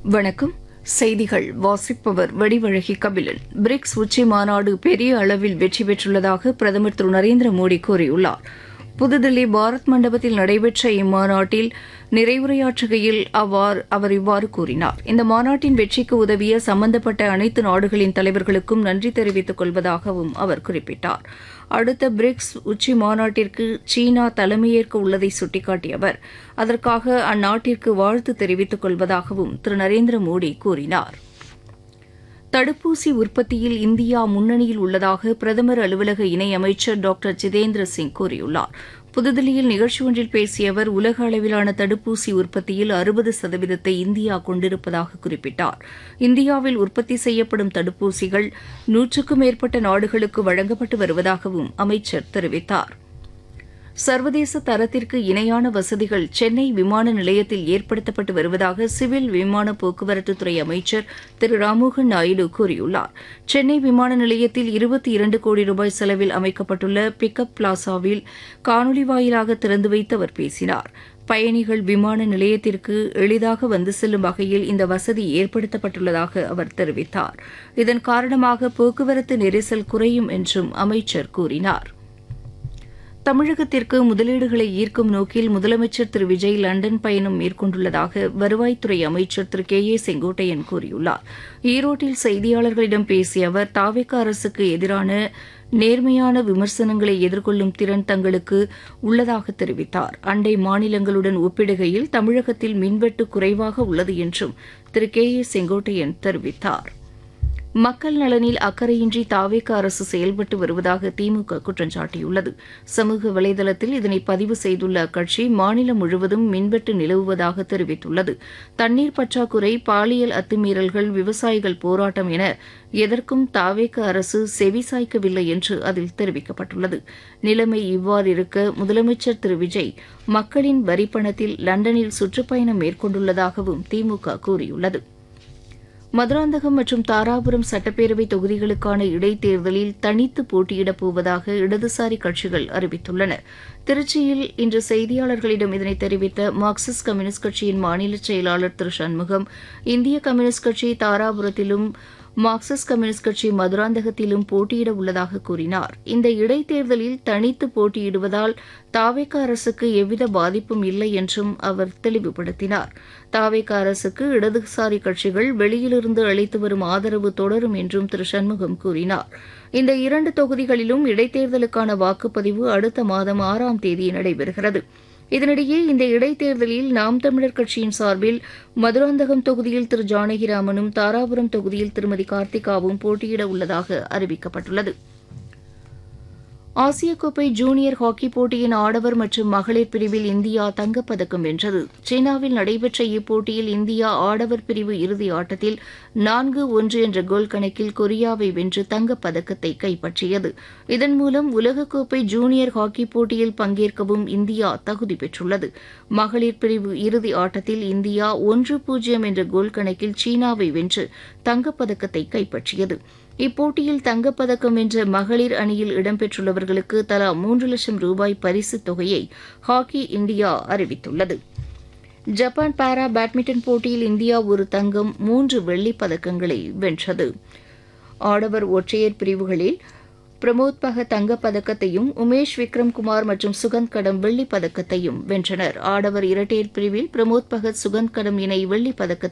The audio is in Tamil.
வணக்கம் செய்திகள் வாசிப்பவர் வடிவழகி கபிலன் பிரிக்ஸ் உச்சி மாநாடு பெரிய அளவில் வெற்றி பெற்றுள்ளதாக பிரதமர் திரு நரேந்திர மோடி கூறியுள்ளார் புதுதில்லி பாரத் மண்டபத்தில் நடைபெற்ற இம்மாநாட்டில் நிறைவுரையாற்றுகையில் அவ்வாறு அவர் இவ்வாறு கூறினார் இந்த மாநாட்டின் வெற்றிக்கு உதவிய சம்பந்தப்பட்ட அனைத்து நாடுகளின் தலைவர்களுக்கும் நன்றி தெரிவித்துக் கொள்வதாகவும் அவர் குறிப்பிட்டார் அடுத்த பிரிக்ஸ் உச்சி மாநாட்டிற்கு சீனா தலைமையேற்க உள்ளதை சுட்டிக்காட்டிய அவர் அதற்காக அந்நாட்டிற்கு வாழ்த்து தெரிவித்துக் கொள்வதாகவும் திரு நரேந்திர மோடி கூறினார் தடுப்பூசி உற்பத்தியில் இந்தியா முன்னணியில் உள்ளதாக பிரதமர் அலுவலக இணையமைச்சர் டாக்டர் ஜிதேந்திர சிங் கூறியுள்ளார் புதுதில்லியில் நிகழ்ச்சி ஒன்றில் பேசிய அவர் உலக அளவிலான தடுப்பூசி உற்பத்தியில் அறுபது சதவீதத்தை இந்தியா கொண்டிருப்பதாக குறிப்பிட்டார் இந்தியாவில் உற்பத்தி செய்யப்படும் தடுப்பூசிகள் நூற்றுக்கும் மேற்பட்ட நாடுகளுக்கு வழங்கப்பட்டு வருவதாகவும் அமைச்சர் தெரிவித்தார் சர்வதேச தரத்திற்கு இணையான வசதிகள் சென்னை விமான நிலையத்தில் ஏற்படுத்தப்பட்டு வருவதாக சிவில் விமான போக்குவரத்துத்துறை அமைச்சர் திரு ராமோகன் நாயுடு கூறியுள்ளார் சென்னை விமான நிலையத்தில் இருபத்தி இரண்டு கோடி ரூபாய் செலவில் அமைக்கப்பட்டுள்ள பிக்கப் பிளாசாவில் காணொலி வாயிலாக திறந்து வைத்து அவர் பேசினார் பயணிகள் விமான நிலையத்திற்கு எளிதாக வந்து செல்லும் வகையில் இந்த வசதி ஏற்படுத்தப்பட்டுள்ளதாக அவர் தெரிவித்தார் இதன் காரணமாக போக்குவரத்து நெரிசல் குறையும் என்றும் அமைச்சர் கூறினார் தமிழகத்திற்கு முதலீடுகளை ஈர்க்கும் நோக்கில் முதலமைச்சர் திரு விஜய் லண்டன் பயணம் மேற்கொண்டுள்ளதாக வருவாய்த்துறை அமைச்சர் திரு கே ஏ செங்கோட்டையன் கூறியுள்ளார் ஈரோட்டில் செய்தியாளர்களிடம் பேசிய அவர் தாவேக அரசுக்கு எதிரான நேர்மையான விமர்சனங்களை எதிர்கொள்ளும் திறன் தங்களுக்கு உள்ளதாக தெரிவித்தார் அண்டை மாநிலங்களுடன் ஒப்பிடுகையில் தமிழகத்தில் மின்வெட்டு குறைவாக உள்ளது என்றும் திரு கே ஏ செங்கோட்டையன் தெரிவித்தார் மக்கள் நலனில் அக்கறையின்றி தாவேக அரசு செயல்பட்டு வருவதாக திமுக குற்றம் சாட்டியுள்ளது சமூக வலைதளத்தில் இதனை பதிவு செய்துள்ள அக்கட்சி மாநிலம் முழுவதும் மின்வெட்டு நிலவுவதாக தெரிவித்துள்ளது தண்ணீர் பற்றாக்குறை பாலியல் அத்துமீறல்கள் விவசாயிகள் போராட்டம் என எதற்கும் தாவேக அரசு செவிசாய்க்கவில்லை என்று அதில் தெரிவிக்கப்பட்டுள்ளது நிலைமை இவ்வாறு இருக்க முதலமைச்சர் திரு விஜய் மக்களின் வரிப்பணத்தில் லண்டனில் சுற்றுப்பயணம் மேற்கொண்டுள்ளதாகவும் திமுக கூறியுள்ளது மதுராந்தகம் மற்றும் தாராபுரம் சட்டப்பேரவை தொகுதிகளுக்கான இடைத்தேர்தலில் தனித்து போட்டியிடப் போவதாக இடதுசாரி கட்சிகள் அறிவித்துள்ளன திருச்சியில் இன்று செய்தியாளர்களிடம் இதனை தெரிவித்த மார்க்சிஸ்ட் கம்யூனிஸ்ட் கட்சியின் மாநில செயலாளர் திரு சண்முகம் இந்திய கம்யூனிஸ்ட் கட்சி தாராபுரத்திலும் மார்க்சிஸ்ட் கம்யூனிஸ்ட் கட்சி மதுராந்தகத்திலும் போட்டியிட உள்ளதாக கூறினார் இந்த இடைத்தேர்தலில் தனித்து போட்டியிடுவதால் தாவேக அரசுக்கு எவ்வித பாதிப்பும் இல்லை என்றும் அவர் தெளிவுபடுத்தினார் தாவேக அரசுக்கு இடதுசாரி கட்சிகள் வெளியிலிருந்து அளித்து வரும் ஆதரவு தொடரும் என்றும் திரு சண்முகம் கூறினார் இந்த இரண்டு தொகுதிகளிலும் இடைத்தேர்தலுக்கான வாக்குப்பதிவு அடுத்த மாதம் ஆறாம் தேதி நடைபெறுகிறது இதனிடையே இந்த இடைத்தேர்தலில் நாம் தமிழர் கட்சியின் சார்பில் மதுராந்தகம் தொகுதியில் திரு ஜானகிராமனும் தாராபுரம் தொகுதியில் திருமதி கார்த்திகாவும் போட்டியிட உள்ளதாக அறிவிக்கப்பட்டுள்ளது ஆசிய கோப்பை ஜூனியர் ஹாக்கி போட்டியின் ஆடவர் மற்றும் மகளிர் பிரிவில் இந்தியா தங்கப்பதக்கம் வென்றது சீனாவில் நடைபெற்ற இப்போட்டியில் இந்தியா ஆடவர் பிரிவு இறுதி ஆட்டத்தில் நான்கு ஒன்று என்ற கோல் கணக்கில் கொரியாவை வென்று தங்கப்பதக்கத்தை கைப்பற்றியது இதன் மூலம் உலகக்கோப்பை ஜூனியர் ஹாக்கி போட்டியில் பங்கேற்கவும் இந்தியா தகுதி பெற்றுள்ளது மகளிர் பிரிவு இறுதி ஆட்டத்தில் இந்தியா ஒன்று பூஜ்ஜியம் என்ற கோல் கணக்கில் சீனாவை வென்று தங்கப்பதக்கத்தை கைப்பற்றியது இப்போட்டியில் தங்கப்பதக்கம் வென்ற மகளிர் அணியில் இடம்பெற்றுள்ளவர்களுக்கு தலா மூன்று லட்சம் ரூபாய் பரிசுத் தொகையை ஹாக்கி இந்தியா அறிவித்துள்ளது ஜப்பான் பாரா பேட்மிண்டன் போட்டியில் இந்தியா ஒரு தங்கம் மூன்று வெள்ளிப் பதக்கங்களை வென்றது ஆடவர் ஒற்றையர் பிரிவுகளில் பிரமோத் பக தங்கப் பதக்கத்தையும் உமேஷ் விக்ரம்குமார் மற்றும் சுகந்த் கடம் வெள்ளிப் பதக்கத்தையும் வென்றனர் ஆடவர் இரட்டையர் பிரிவில் பிரமோத் பகத் சுகந்த் கடம் இணை வெள்ளிப் பதக்கத்தை